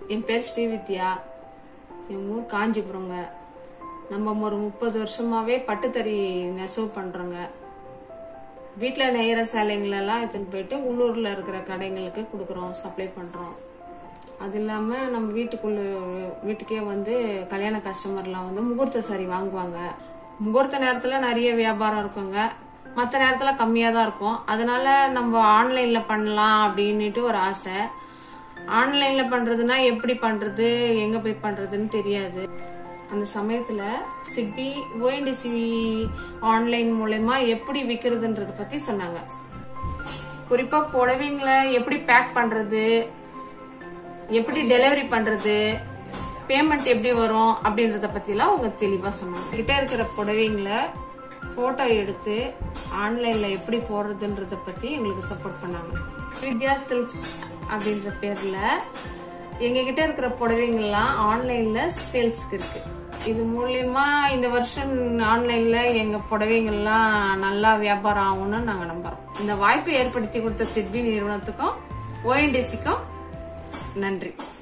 என் பேர் ஸ்ரீவித்யா என் ஊர் காஞ்சிபுரங்க நம்ம ஒரு முப்பது வருஷமாவே பட்டுத்தறி நெசவு பண்றோங்க வீட்டில் நெய்கிற சேலைங்களெல்லாம் எடுத்துன்னு போயிட்டு உள்ளூரில் இருக்கிற கடைங்களுக்கு கொடுக்குறோம் சப்ளை பண்ணுறோம் அது இல்லாமல் நம்ம வீட்டுக்குள்ள வீட்டுக்கே வந்து கல்யாண கஸ்டமர்லாம் வந்து முகூர்த்த சாரி வாங்குவாங்க முகூர்த்த நேரத்தில் நிறைய வியாபாரம் இருக்குங்க மற்ற நேரத்தில் கம்மியாக தான் இருக்கும் அதனால நம்ம ஆன்லைனில் பண்ணலாம் அப்படின்னுட்டு ஒரு ஆசை ஆன்லைனில் பண்ணுறதுனா எப்படி பண்ணுறது எங்கே போய் பண்ணுறதுன்னு தெரியாது அந்த சமயத்துல சிப்பி ஓஎன்டிசி ஆன்லைன் மூலயமா எப்படி விற்கிறதுன்றத பத்தி சொன்னாங்க குறிப்பா புடவைங்களை எப்படி பேக் பண்றது எப்படி டெலிவரி பண்றது பேமெண்ட் எப்படி வரும் அப்படின்றத பத்திலாம் அவங்க தெளிவா சொன்னாங்க கிட்ட இருக்கிற புடவைங்களை போட்டோ எடுத்து ஆன்லைன்ல எப்படி போடுறதுன்றத பத்தி எங்களுக்கு சப்போர்ட் பண்ணாங்க வித்யா சில்க்ஸ் அப்படின்ற பேர்ல எங்க கிட்ட இருக்கிற புடவைங்கள்லாம் ஆன்லைன்ல சேல்ஸ்க்கு இருக்கு இது மூலியமா இந்த வருஷம் ஆன்லைன்ல எங்க புடவைங்கள்லாம் நல்லா வியாபாரம் ஆகும்னு நாங்க நம்புறோம் இந்த வாய்ப்பை ஏற்படுத்தி கொடுத்த சிட்பி நிறுவனத்துக்கும் ஓஎன்டிசிக்கும் நன்றி